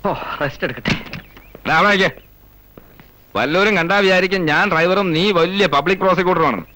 ഓ rest എടുക്കട്ടെ രാമയ്ക്ക് വല്ലവരും കണ്ടാ വിചാരിക്കും ഞാൻ ഡ്രൈവറും നീ വലിയ പബ്ലിക് പ്രോസിക്യൂട്ടറുമാണെന്ന്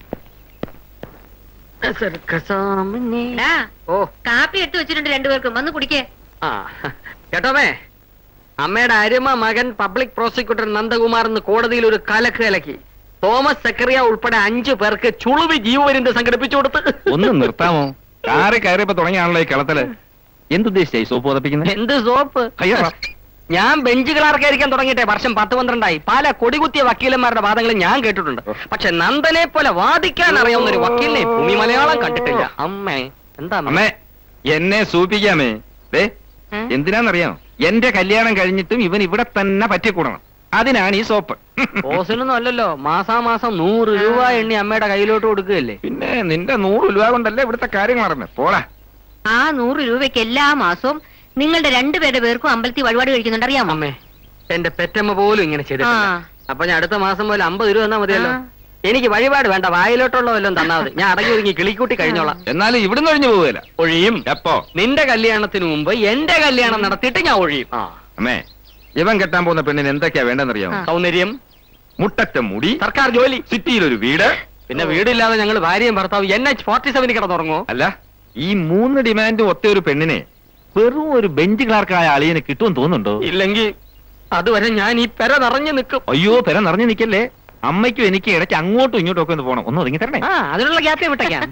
എടാ, ഓ കാപ്പി എടുത്തു വെച്ചിട്ടുണ്ട് രണ്ടുപേർക്കും വന്ന് കുടിക്കേ ആ കേട്ടോമേ അമ്മയുടെ അരുമ മകൻ പബ്ലിക് പ്രോസിക്യൂട്ടർ നന്ദകുമാർ എന്ന് കോടതിയിൽ ഒരു കലക്ക് കലക്കി തോമസ് സക്കറിയ ഉൾപ്പെടെ അഞ്ചു പേർക്ക് ചുളുവി ജീവപര്യന്തം സംഘടിപ്പിച്ചു കൊടുത്ത് ഒന്ന് നിർത്താമോ കാറി കയറിയപ്പോ തുടങ്ങിയാണല്ലോ ഈ കളത്തില് എന്തുദ്ദേശിച്ചായി സോപ്പ് പതപ്പിക്കുന്നത് എന്ത് സോപ്പ് അയ്യോ. ഞാൻ ബെഞ്ച് ക്ലാർക്കായിരിക്കാൻ തുടങ്ങിയിട്ടെ വർഷം പത്ത് പന്ത്രണ്ടായി പല കൊടികുത്തിയ വക്കീലന്മാരുടെ വാദങ്ങൾ ഞാൻ കേട്ടിട്ടുണ്ട് പക്ഷെ നന്ദനെ പോലെ വാദിക്കാൻ അറിയാവുന്ന ഒരു വക്കീലിനെ ഭൂമി മലയാളം കണ്ടിട്ടില്ല അമ്മേ എന്താ അമ്മേ? അമ്മേ എന്നെ സൂപ്പിക്കാമേ ദേ ഏ? എന്തിനാന്നറിയാം എന്റെ കല്യാണം കഴിഞ്ഞിട്ടും ഇവൻ ഇവിടെ തന്നെ പറ്റിക്കൂടണം അതിനാണ് ഈ സോപ്പ് ഓസിനൊന്നും അല്ലല്ലോ മാസാമാസം നൂറ് രൂപ എണ്ണി അമ്മയുടെ കയ്യിലോട്ട് കൊടുക്കുകയല്ലേ പിന്നെ നിന്റെ നൂറ് രൂപ കൊണ്ടല്ലേ ഇവിടുത്തെ കാര്യങ്ങൾ നടന്നത് പോടാ ആ നൂറ് രൂപയ്ക്ക് എല്ലാ മാസവും നിങ്ങളുടെ രണ്ടുപേരുടെ പേർക്കും അമ്പലത്തിൽ വഴിപാട് കഴിക്കുന്നുണ്ട് അറിയാമോ അമ്മേ എന്റെ പെറ്റമ്മ പോലും ഇങ്ങനെ ചെയ്തിട്ടില്ല ആ. അപ്പൊ ഞാൻ അടുത്ത മാസം പോലെ അമ്പത് രൂപ തന്നാ മതിയല്ലോ ആ. എനിക്ക് വഴിപാട് വേണ്ട വായിലോട്ടുള്ള വല്ലതും തന്നാ മതി ഞാൻ അടങ്ങി ഒരുങ്ങി കിളിക്കൂട്ടി കഴിഞ്ഞോളാം എന്നാലും ഇവിടുന്ന് ഒഴിഞ്ഞു പോവുകയില്ല ഒഴിയും എപ്പോ നിന്റെ കല്യാണത്തിന് മുമ്പ് എന്റെ കല്യാണം നടത്തിയിട്ട് ഞാൻ ഒഴിയും ആ അമ്മേ ഇവൻ കെട്ടാൻ പോകുന്ന പെണ്ണിന് എന്തൊക്കെയാ വേണ്ടെന്നറിയാമോ ആ. സൗന്ദര്യം മുട്ടറ്റ മുടി സർക്കാർ ജോലി സിറ്റിയിൽ ഒരു വീട് പിന്നെ വീടില്ലാതെ ഞങ്ങൾ ഭാര്യയും ഭർത്താവ് എൻ എച്ച് ഫോർട്ടി സെവനിൽ കിടന്നുറങ്ങോ അല്ല ഈ മൂന്ന് ഡിമാൻഡും ഒത്ത ഒരു പെണ്ണിനെ വെറും ഒരു ബെഞ്ച് ക്ലാർക്കായ അളിയന് കിട്ടുമെന്ന് തോന്നുന്നുണ്ടോ ഇല്ലെങ്കിൽ അതുവരെ ഞാൻ ഈ പെര നിറഞ്ഞു നിൽക്കും അയ്യോ പെര നിറഞ്ഞു നിൽക്കല്ലേ അമ്മയ്ക്കും എനിക്ക് ഇടയ്ക്ക് അങ്ങോട്ടും ഇങ്ങോട്ടും ഒക്കെ ഒന്ന് പോണം ഒന്ന് ഒതുങ്ങി തരണേ ആ അതിനുള്ള ഗ്യാപ്പ് വിട്ടേക്കാം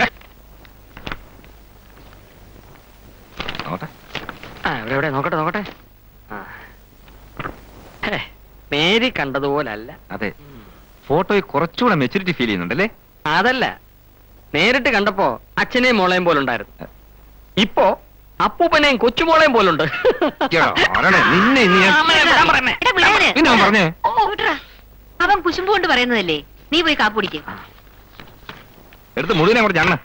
നോട്ടെ. ആ ഇവിടെ ഇവിടെ നോക്കട്ടെ നോക്കട്ടെ ആ. ഹേ, നേരി കണ്ടതുപോലല്ല അതെ ഫോട്ടോയിൽ കുറച്ചുകൂടെ മെച്ചൂരിറ്റി ഫീൽ ചെയ്യുന്നുണ്ടല്ലേ അതല്ല നേരിട്ട് കണ്ടപ്പോ അച്ഛനെയും മോളെയും പോലുണ്ടായിരുന്നു ഇപ്പോ അപ്പൂപ്പനെയും കൊച്ചുമോളെയും പോലുണ്ട് എടാ, ആരാണ്? നിന്നെ ഇന്ന് ഞാൻ- അമ്മേ, വിടാൻ പറയുന്നേ. എടാ, പിള്ളേരെ. പിന്നെ അവൻ പറഞ്ഞേ വിട്രാ. അവൻ കുശുമ്പ് കൊണ്ട് പറയുന്നതല്ലേ നീ പോയി കാപ്പ് കുടിക്ക് എടുത്ത് മുഴുവനെ കുറച്ച് അണ്ണ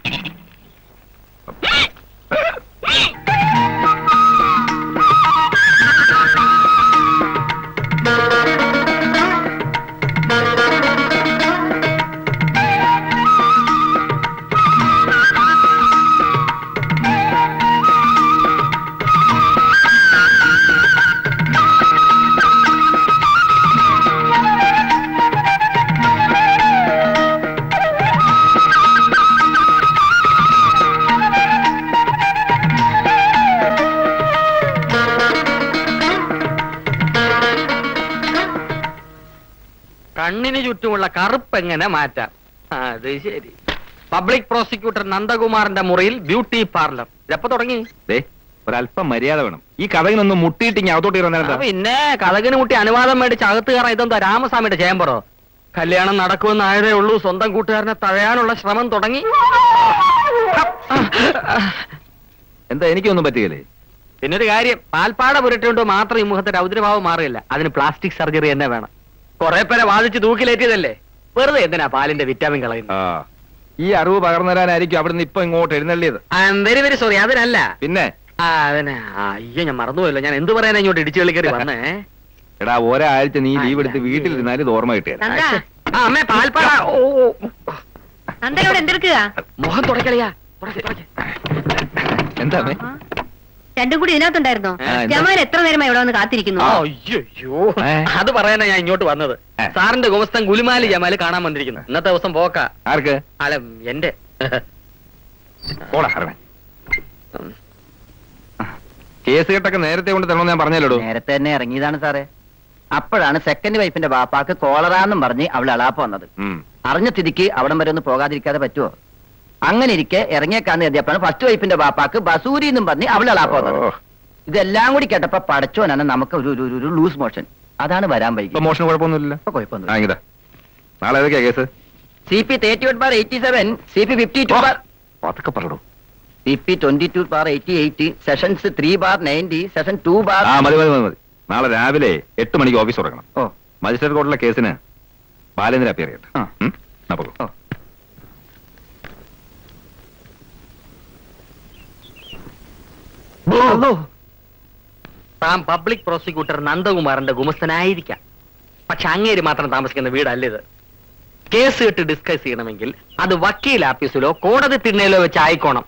കണ്ണിന് ചുറ്റുമുള്ള കറുപ്പ് എങ്ങനെ മാറ്റാം ആ, അത് ശരി പബ്ലിക് പ്രോസിക്യൂട്ടർ നന്ദകുമാറിന്റെ മുറിയിൽ ബ്യൂട്ടി പാർലർ ഇതെപ്പോ തുടങ്ങി ദേ ഒരല്പം മര്യാദ വേണം ഈ കഥകിനൊന്നും മുട്ടിയിട്ട് ഇങ്ങനെ അകത്തോട്ട് ആ, ഇറങ്ങാൻ പിന്നെ കഥകിന് മുട്ടി അനുവാദം മേടിച്ച് അകത്ത് കയറാൻ ഇതെന്താ രാമസ്വാമിയുടെ ചേമ്പറോ കല്യാണം നടക്കുമെന്ന് ആയതേ ഉള്ളൂ സ്വന്തം കൂട്ടുകാരനെ തഴയാനുള്ള ശ്രമം തുടങ്ങി എന്താ എനിക്കൊന്നും പറ്റുകയില്ലേ പിന്നൊരു കാര്യം പാൽപ്പാട പുരട്ടുകൊണ്ട് മാത്രം ഈ മുഖത്തെ രൗദ്രഭാവം മാറില്ല അതിന് പ്ലാസ്റ്റിക് സർജറി തന്നെ വേണം കുറെ പേരെ വാദിച്ച് തൂക്കിലേറ്റിയതല്ലേ വെറുതെ എന്തിനാ പാലിന്റെ വിറ്റാമിൻ കളയുന്നത് ആ ഈ അറിവ് പകർന്നു തരാനായിരിക്കും അവിടുന്ന് ഇപ്പൊ ഇങ്ങോട്ട് എഴുന്നള്ളിയത് I'm very very sorry അതിനല്ല പിന്നെ ആ അതിനെ ആ, അയ്യോ ഞാൻ മറന്നുപോയല്ലോ ഞാൻ എന്ത് പറയാനാ ഇങ്ങോട്ട് ഇടിച്ചു കളിക്കറി വന്നേ എടാ ഒരാഴ്ച നീ ലീവ് എടുത്ത് വീട്ടിലിരുന്നാലും ഇത് ഓർമ്മ കിട്ടിയത് നന്ദ ആ അമ്മേ പാൽപ്പാട ഓ ഓ. നന്ദ ഇവിടെ എന്തെടുക്കുക മുഖം തുടക്കളിയാ തുടയ്ക്ക്, തുടയ്ക്ക്. എന്താ അമ്മേ? രണ്ടും കൂടി ഇതിനകത്തുണ്ടായിരുന്നോ ആ, എന്താ? ജമാൽ എത്ര നേരമായി ഇവിടെ വന്ന് കാത്തിരിക്കുന്നു ആ, അയ്യയ്യോ. ഏ? അത് പറയാനാ ഞാൻ ഇങ്ങോട്ട് വന്നത് ഏ. സാറിന്റെ ഗുമസ്തൻ ഗുലുമാലി ജമാല് കാണാൻ വന്നിരിക്കുന്നു ഇന്നത്തെ ദിവസം പോക്ക ആർക്ക് അല്ല എന്റെ പോടാ ഹർവൻ കേസ് കെട്ടൊക്കെ നേരത്തെ കൊണ്ട് തരണമെന്ന് ഞാൻ പറഞ്ഞല്ലോ നേരത്തെ തന്നെ ഇറങ്ങിയതാണ് സാറേ അപ്പോഴാണ് സെക്കൻഡ് വൈഫിന്റെ ബാപ്പാക്ക് കോളറാന്നും പറഞ്ഞ് അവൾ അളാപ്പ് വന്നത് അറിഞ്ഞ സ്ഥിതിക്ക് അവിടം വരെ ഒന്ന് പോകാതിരിക്കാതെ പറ്റുമോ അങ്ങനെ ഇരിക്കെ ഇറങ്ങിയേക്കാന്ന് കരുതിയപ്പോഴാണ് ഫസ്റ്റ് വൈഫിന്റെ ബാപ്പാക്ക് ബസൂരി എന്നും പറഞ്ഞ് അവൾ അളാപ്പ് വന്നത് ഇതെല്ലാം കൂടി കേട്ടപ്പോ പടച്ചോനാണ് നമുക്ക് ഒരു ഒരു- ഒരു ലൂസ് മോഷൻ അതാണ് വരാൻ ഇപ്പൊ വൈകി മോഷണം കുഴപ്പമൊന്നുമില്ല ഇപ്പൊ കുഴപ്പമൊന്നും ആ ഇതാ നാളെ ഏതൊക്കെയാ case C P thirty one bar eighty seven C P fifty two bar അതൊക്കെ പറയൂ C P twenty two bar eighty eight sessions three bar ninety session two bar ആ മതി മതി മതി മതി നാളെ രാവിലെ എട്ട് മണിക്ക് ഓഫീസ് തുറക്കണം ഓ മജിസ്ട്രേറ്റ് കോർട്ടിലെ കേസിന് ബാലേന്ദ്ര അപ്പിയർ ചെയ്യട്ടെ ആ. ഉം? എന്നാ പോകൂ. ഓ താൻ പബ്ലിക് പ്രോസിക്യൂട്ടർ നന്ദകുമാറിന്റെ ഗുമസ്തനായിരിക്കാം പക്ഷെ അങ്ങേര് മാത്രം താമസിക്കുന്ന വീടല്ല ഇത് കേസ് കെട്ട് ഡിസ്കസ് ചെയ്യണമെങ്കിൽ അത് വക്കീൽ ആഫീസിലോ കോടതി തിണ്ണയിലോ വെച്ച് ആയിക്കോണം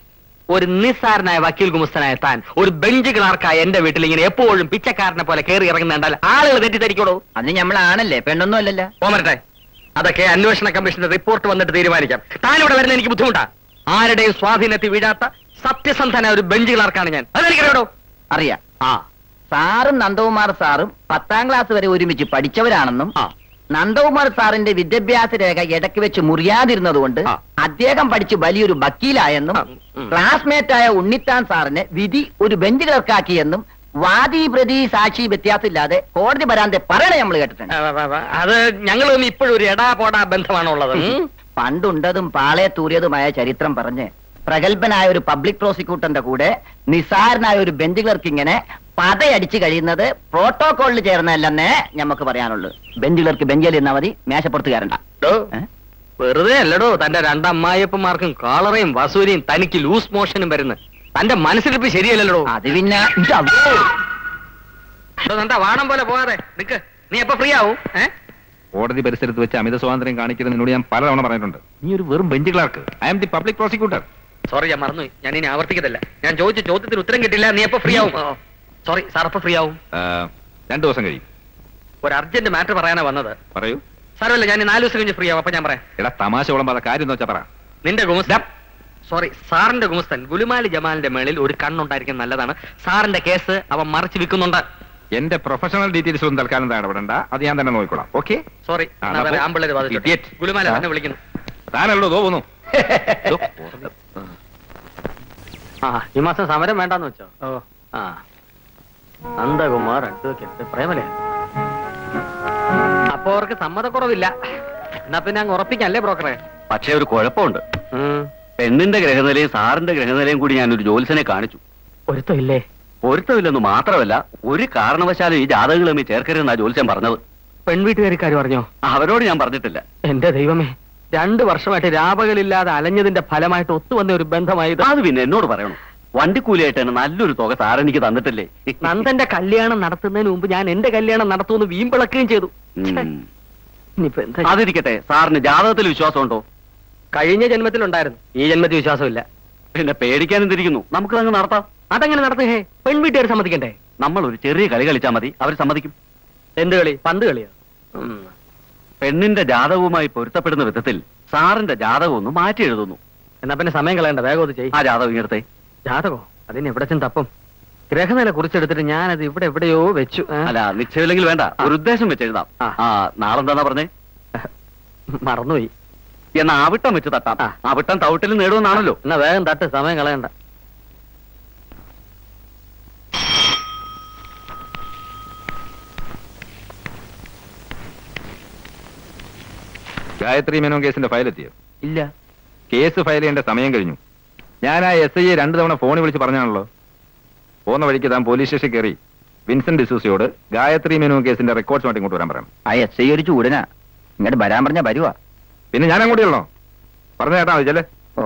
ഒരു നിസ്സാരനായ വക്കീൽ ഗുമസ്തനായ താൻ ഒരു ബെഞ്ച് ക്ലാർക്കായ എന്റെ വീട്ടിൽ ഇങ്ങനെ എപ്പോഴും പിച്ചക്കാരനെ പോലെ കയറി ഇറങ്ങുന്നുണ്ടാൽ ആളുകൾ തെറ്റിദ്ധരിക്കോളൂ അന്ന് ഞമ്മളാണല്ലേ പെണ്ണൊന്നും അല്ലല്ലോ പോമരട്ടെ അതൊക്കെ അന്വേഷണ കമ്മീഷന്റെ റിപ്പോർട്ട് വന്നിട്ട് തീരുമാനിക്കാം താനിവിടെ വരുന്ന എനിക്ക് ബുദ്ധിമുട്ടാ ആരുടെയും സ്വാധീനത്തിൽ വീഴാത്ത സത്യസന്ധനായ ഒരു ബെഞ്ച് ക്ലാർക്കാണ് ഞാൻ അതെനിക്കറിയാടോ അറിയാം ആ സാറും നന്ദകുമാർ സാറും പത്താം ക്ലാസ് വരെ ഒരുമിച്ച് പഠിച്ചവരാണെന്നും ആ. നന്ദകുമാർ സാറിന്റെ വിദ്യാഭ്യാസ രേഖ ഇടയ്ക്ക് വെച്ച് മുറിയാതിരുന്നതുകൊണ്ട് ആ. അദ്ദേഹം പഠിച്ച് വലിയൊരു വക്കീലായെന്നും ആ, ഉം. ക്ലാസ്മേറ്റായ ഉണ്ണിത്താൻ സാറിനെ വിധി ഒരു ബെഞ്ച് ക്ലർക്കാക്കിയെന്നും വാദി പ്രതി സാക്ഷി വ്യത്യാസമില്ലാതെ കോടതി വരാതെ പറയണേ നമ്മൾ കേട്ടിട്ടുണ്ട് ആ, ആ, ആ, അത് ഞങ്ങളും ഇപ്പോഴും ഒരു എടാ പോടാ ബന്ധമാണുള്ളത് ഉം. പണ്ടുണ്ടതും പാളയെ തൂറിയതുമായ ചരിത്രം പറഞ്ഞ് പ്രഗത്ഭനായ ഒരു പബ്ലിക് പ്രോസിക്യൂട്ടറിന്റെ കൂടെ നിസാരനായ ഒരു ബെഞ്ച് ക്ലർക്ക് ഇങ്ങനെ പതയടിച്ച് കഴിയുന്നത് പ്രോട്ടോകോളിൽ ചേർന്നതല്ലെന്നേ ഞമ്മക്ക് പറയാനുള്ളൂ ബെഞ്ച് ക്ലർക്ക് ബെഞ്ചിൽ ഇരുന്നാ മതി മേശപ്പുറത്ത് കയറണ്ട ഡോ, ഏ? വെറുതെ അല്ലടോ തന്റെ രണ്ടമ്മായപ്പന്മാർക്കും കാളറയും വസൂരിയും തനിക്ക് ലൂസ് മോഷനും വരുന്നത് തന്റെ മനസ്സിലിപ്പ് ശരിയല്ലല്ലോ അത് പിന്നെ ഇതല്ലോ. തന്റെ വാണം പോലെ പോകാതെ നിക്ക് നീ എപ്പോ ഫ്രീ ആവും ഏ കോടതി പരിസരത്ത് വെച്ച് അമിത സ്വാതന്ത്ര്യം കാണിക്കരുത് നിന്നോട് ഞാൻ പലതവണ പറഞ്ഞിട്ടുണ്ട് നീ ഒരു വെറും bench clerk I am the public prosecutor sorry ഞാൻ മറന്നു ഞാൻ ഇനി ആവർത്തിക്കത്തില്ല ഞാൻ ചോദിച്ച ചോദ്യത്തിന് ഉത്തരം കിട്ടില്ല നീ എപ്പോ ഫ്രീ ആവും സോറി സാർ എപ്പോ ഫ്രീ ആവും രണ്ടു ദിവസം കഴിയും ഒരു അർജന്റ് മാറ്റർ പറയാനാ വന്നത് പറയൂ സാറല്ല ഞാൻ ഈ നാല് ദിവസം കഴിഞ്ഞ് ഫ്രീ ആവും അപ്പൊ ഞാൻ പറയാം എടാ തമാശ വിളമ്പാതെ കാര്യം എന്ന് വെച്ചാ പറ നിന്റെ ഗുമസ്തൻ സോറി സാറിന്റെ ഗുമസ്തൻ ഗുലുമാലി ജമാലിന്റെ മേളിൽ ഒരു കണ്ണുണ്ടായിരിക്കും നല്ലതാണ് സാറിന്റെ കേസ് അവൻ മറച്ചു വിൽക്കുന്നുണ്ട് എന്റെ പ്രൊഫഷണൽ ഡീറ്റെയിൽസ് ഒന്നും തൽക്കാലം താഴെ വിടണ്ട അത് ഞാൻ തന്നെ നോക്കിക്കോളാം ഓക്കെ സോറി ആ, എന്നാ പോ. ആമ്പിള്ളേര് Idiot. ഗുലുമാല ആ. തന്നെ വിളിക്കുന്നു താനല്ലോ തോ പോന്നു ദോ, ആ ഈ മാസം സമരം വേണ്ടാന്ന് വെച്ചോ ഓ ആ നന്ദകുമാർ അഡ്വക്കേറ്റ് പ്രേമലേ അപ്പൊ അവർക്ക് സമ്മതക്കുറവില്ല എന്നാ പിന്നെ അങ്ങ് ഉറപ്പിക്കല്ലേ ബ്രോക്കറെ പക്ഷേ ഒരു കുഴപ്പമുണ്ട് ഉം. പെണ്ണിന്റെ ഗ്രഹനിലയും സാറിന്റെ ഗ്രഹനിലയും കൂടി ഞാൻ ഒരു ജ്യോത്സനെ കാണിച്ചു ഒരുത്തം ഇല്ലേ പൊരുത്തമില്ലെന്ന് മാത്രമല്ല ഒരു കാരണവശാലും ഈ ജാതകങ്ങൾ തമ്മിൽ ചേർക്കരുതെന്നാ ജ്യോത്സ്യൻ പറഞ്ഞത് പെൺവീട്ടുകാരിക്കാർ പറഞ്ഞോ അവരോട് ഞാൻ പറഞ്ഞിട്ടില്ല എന്റെ ദൈവമേ രണ്ടു വർഷമായിട്ട് രാപകലില്ലാതെ അലഞ്ഞതിന്റെ ഫലമായിട്ട് ഒത്തുവന്ന ഒരു ബന്ധമായത് അത് പിന്നെ എന്നോട് പറയണം വണ്ടിക്കൂലിയായിട്ട് തന്നെ നല്ലൊരു തുക സാർ എനിക്ക് തന്നിട്ടില്ലേ നന്ദന്റെ കല്യാണം നടത്തുന്നതിന് മുമ്പ് ഞാൻ എന്റെ കല്യാണം നടത്തുമെന്ന് വീമ്പിളക്കുകയും ചെയ്തു ഛെ, ഉം. ഇനിയിപ്പോ എന്താ അതിരിക്കട്ടെ സാറിന് ജാതകത്തിൽ വിശ്വാസമുണ്ടോ കഴിഞ്ഞ ജന്മത്തിലുണ്ടായിരുന്നു ഈ ജന്മത്തിൽ വിശ്വാസമില്ല പിന്നെ പേടിക്കാൻ എന്തിരിക്കുന്നു നമുക്ക് അങ്ങ് നടത്താം അതെങ്ങനെ നടത്തുക ഹേ പെൺവീട്ടുകാർ സമ്മതിക്കണ്ടേ നമ്മൾ ഒരു ചെറിയ കളി കളിച്ചാൽ മതി അവർ സമ്മതിക്കും എന്ത് കളി പന്ത് കളിയോ ഉം. പെണ്ണിന്റെ ജാതകവുമായി പൊരുത്തപ്പെടുന്ന വിധത്തിൽ സാറിന്റെ ജാതകം ഒന്ന് മാറ്റി എഴുതുന്നു എന്നാ പിന്നെ സമയം കളയണ്ട വേഗം അത് ചെയ് ആ ജാതകം ഇങ്ങടുത്തെ ജാതകോ അതിന് എവിടെ ചെന്ന് തപ്പം ഗ്രഹനില കുറിച്ചെടുത്തിട്ട് ഞാനത് ഇവിടെ എവിടെയോ വെച്ചു ഏ? അല്ല നിശ്ചയമില്ലെങ്കിൽ വേണ്ട ഒരു ഉദ്ദേശം വെച്ച് എഴുതാം ആ. ആ നാളെന്താന്നാ പറഞ്ഞേ മറന്നുപോയി എന്നാ ആവിട്ടം വെച്ച് തട്ടാം ആ. ആവിട്ടം തവിട്ടിൽ നേടുമെന്നാണല്ലോ എന്നാ വേഗം തട്ട് സമയം കളയണ്ട ഗായത്രി മേനോൻ കേസിന്റെ ഫയൽ എത്തിയോ ഇല്ല കേസ് ഫയൽ ചെയ്യേണ്ട സമയം കഴിഞ്ഞു ഞാൻ ആ എസ് ഐയെ രണ്ടു തവണ ഫോണിൽ വിളിച്ച് പറഞ്ഞാണല്ലോ പോകുന്ന വഴിക്ക് താൻ പോലീസ് സ്റ്റേഷൻ കയറി വിൻസെന്റ് ഡിസൂസിയോട് ഗായത്രി മേനോൻ കേസിന്റെ റെക്കോർഡ്സ് ഇങ്ങോട്ട് വരാൻ പറയണം ആ എസ് ഐ ഒരു ചൂടനാ ഇങ്ങോട്ട് വരാൻ പറഞ്ഞാ വരുവാ പിന്നെ ഞാൻ അങ്ങോട്ട് ചെല്ലണോ പറഞ്ഞ കേട്ടാ മതി ചെല്ലേ ഓ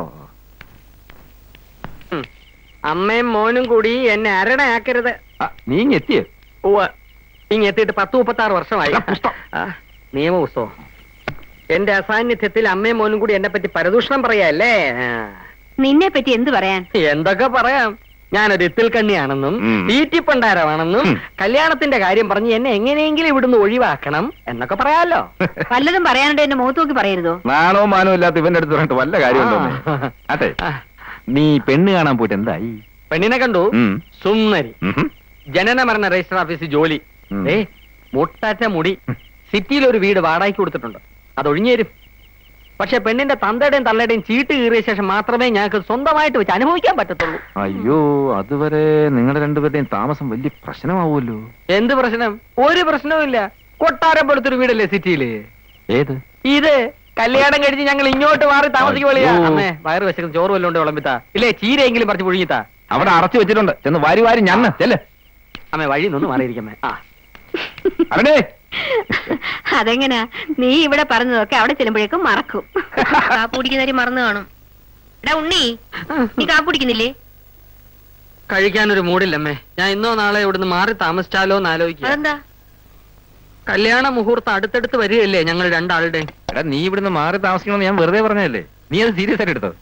ഉം. അമ്മയും മോനും കൂടി എന്നെ അരണയാക്കരുത് നീ ഇങ്ങ് എത്തിയേ ഉവ്വ് ഇങ്ങ് എത്തിയിട്ട് പത്ത് മുപ്പത്തി ആറ് വർഷമായി അല്ല, പുസ്തകം. ആ, നിയമപുസ്തകം എന്റെ അസാന്നിധ്യത്തിൽ അമ്മയും മോനും കൂടി എന്നെ പറ്റി പരദൂഷണം പറയാല്ലേ ആ. നിന്നെ പറ്റി എന്ത് പറയാൻ എന്തൊക്കെ പറയാം ഞാനൊരു ഇത്തിൽ കണ്ണിയാണെന്നും ഉം. തീറ്റിപ്പണ്ടാരമാണെന്നും ഉം. കല്യാണത്തിന്റെ കാര്യം പറഞ്ഞ് എന്നെ എങ്ങനെയെങ്കിലും ഇവിടുന്ന് ഒഴിവാക്കണം എന്നൊക്കെ പറയാലോ വല്ലതും പറയാനുണ്ട് എന്നെ മുഖത്ത് നോക്കി പറയരുതോ നാണോ മാനോ ഇല്ലാത്ത ഇവന്റെ അടുത്ത് പറഞ്ഞിട്ട് വല്ല കാര്യമുണ്ടോ ആ. അതെ ആ. നീ പെണ്ണ് കാണാൻ പോയിട്ട് എന്തായി പെണ്ണിനെ കണ്ടു ഉം. സുന്ദരി ഉം. ജനന മരണ രജിസ്റ്റർ ഓഫീസിൽ ജോലി ഉം. ഏ മുട്ടാറ്റ മുടി സിറ്റിയിൽ ഒരു വീട് വാടകയ്ക്ക് കൊടുത്തിട്ടുണ്ട് അത് ഒഴിഞ്ഞു തരും പക്ഷെ പെണ്ണിന്റെ തന്തയുടെയും തള്ളയുടെയും ചീട്ട് കീറിയ ശേഷം മാത്രമേ ഞങ്ങൾക്ക് സ്വന്തമായിട്ട് വെച്ച് അനുഭവിക്കാൻ പറ്റത്തുള്ളൂ അയ്യോ അതുവരെ നിങ്ങളുടെ രണ്ടുപേരുടെയും താമസം വലിയ പ്രശ്നമാവുമല്ലോ എന്ത് പ്രശ്നം ഒരു പ്രശ്നവും ഇല്ല കൊട്ടാരം പോലത്തൊരു വീടല്ലേ സിറ്റിയില് ഏത് ഇത് കല്യാണം കഴിച്ച് ഞങ്ങൾ ഇങ്ങോട്ട് മാറി താമസിക്കുമ്പോളിയാ അയ്യോ. അമ്മേ വയറ് വെച്ചിട്ട് ചോറ് വല്ലോണ്ട് വിളമ്പിത്താ ഇല്ലേ ചീരയെങ്കിലും പറിച്ച് പുഴുങ്ങിത്താ അവിടെ അടച്ചു വെച്ചിട്ടുണ്ട് ചെന്ന് വാരി വാരി ഞണ്ണ് ചെല്ല് അമ്മേ വഴി നിന്ന് മാറിയിരിക്കമ്മേ ആ അരണേ അതെങ്ങനാ നീ ഇവിടെ പറഞ്ഞതൊക്കെ അവിടെ ചെല്ലുമ്പോഴേക്കും മറക്കും കാപ്പ് കുടിക്കുന്നവര് മറന്നു കാണും എടാ ഉണ്ണി നീ കാപ്പ് കുടിക്കുന്നില്ലേ കഴിക്കാനൊരു മൂടില്ലമ്മേ ഞാൻ ഇന്നോ നാളെ ഇവിടുന്ന് മാറി താമസിച്ചാലോ എന്ന് ആലോചിക്കുക അതെന്താ കല്യാണ മുഹൂർത്തം അടുത്തടുത്ത് വരികയല്ലേ ഞങ്ങൾ രണ്ടാളുടെ എടാ നീ ഇവിടുന്ന് മാറി താമസിക്കണമെന്ന് ഞാൻ വെറുതെ പറഞ്ഞതല്ലേ നീ അത് സീരിയസ് ആയിട്ട് എടുത്തോ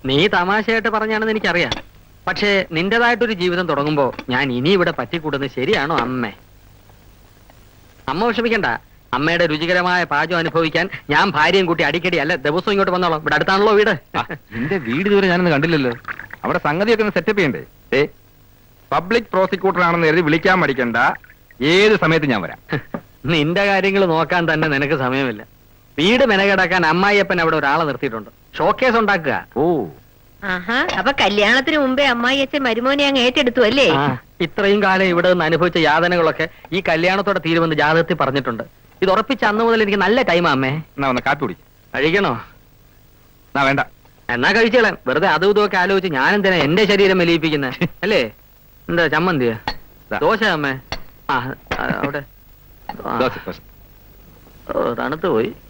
നീ തമാശയായിട്ട് പറഞ്ഞാണെന്ന് എനിക്കറിയാം പക്ഷേ നിന്റേതായിട്ടൊരു ജീവിതം തുടങ്ങുമ്പോ ഞാൻ ഇനി ഇവിടെ പറ്റിക്കൂടുന്നത് ശരിയാണോ അമ്മേ അമ്മ വിഷമിക്കണ്ട അമ്മയുടെ രുചികരമായ പാചകം അനുഭവിക്കാൻ ഞാൻ ഭാര്യയും കൂട്ടി അടിക്കടി അല്ല ദിവസവും ഇങ്ങോട്ട് വന്നോളാം ഇവിടെ അടുത്താണല്ലോ വീട് ആ, നിന്റെ വീട് ഇതുവരെ ഞാനൊന്ന് കണ്ടില്ലല്ലോ അവിടെ സംഗതിയൊക്കെ ഒന്ന് സെറ്റപ്പ് ചെയ്യണ്ടേ ഏ പബ്ലിക് പ്രോസിക്യൂട്ടർ ആണെന്ന് കരുതി വിളിക്കാൻ മടിക്കണ്ട ഏത് സമയത്ത് ഞാൻ വരാം നിന്റെ കാര്യങ്ങൾ നോക്കാൻ തന്നെ നിനക്ക് സമയമില്ല വീട് മെനകെടാക്കാൻ അമ്മായിയപ്പൻ അവിടെ ഒരാളെ നിർത്തിയിട്ടുണ്ട് ഷോക്കേസ് ഉണ്ടാക്കുക ഓ ആഹാ അപ്പൊ കല്യാണത്തിന് മുമ്പേ അമ്മായി അച്ഛൻ മരുമോനെ അങ്ങ് ഏറ്റെടുത്തു അല്ലേ ആ, ഇത്രയും കാലം ഇവിടെ നിന്ന് അനുഭവിച്ച യാതനകളൊക്കെ ഈ കല്യാണത്തോടെ തീരുമെന്ന് ജാതകത്തിൽ പറഞ്ഞിട്ടുണ്ട് ഇത് ഉറപ്പിച്ച അന്ന് മുതൽ എനിക്ക് നല്ല ടൈമാ അമ്മേ എന്നാ ഒന്ന് കാപ്പി കുടിക്കും കഴിക്കണോ എന്നാ വേണ്ട എന്നാ കഴിച്ചോളാം വെറുതെ അതും ഇതുമൊക്കെ ആലോചിച്ച് ഞാൻ എന്തിനാ എന്റെ ശരീരം മെലിയിപ്പിക്കുന്നത് അല്ലേ എന്താ ചമ്മന്തിയാ ദാ. ദോശ അമ്മേ ആ ആ, അവിടെ ആ, ദോശ, ദോശ. ഓ തണുത്ത് പോയി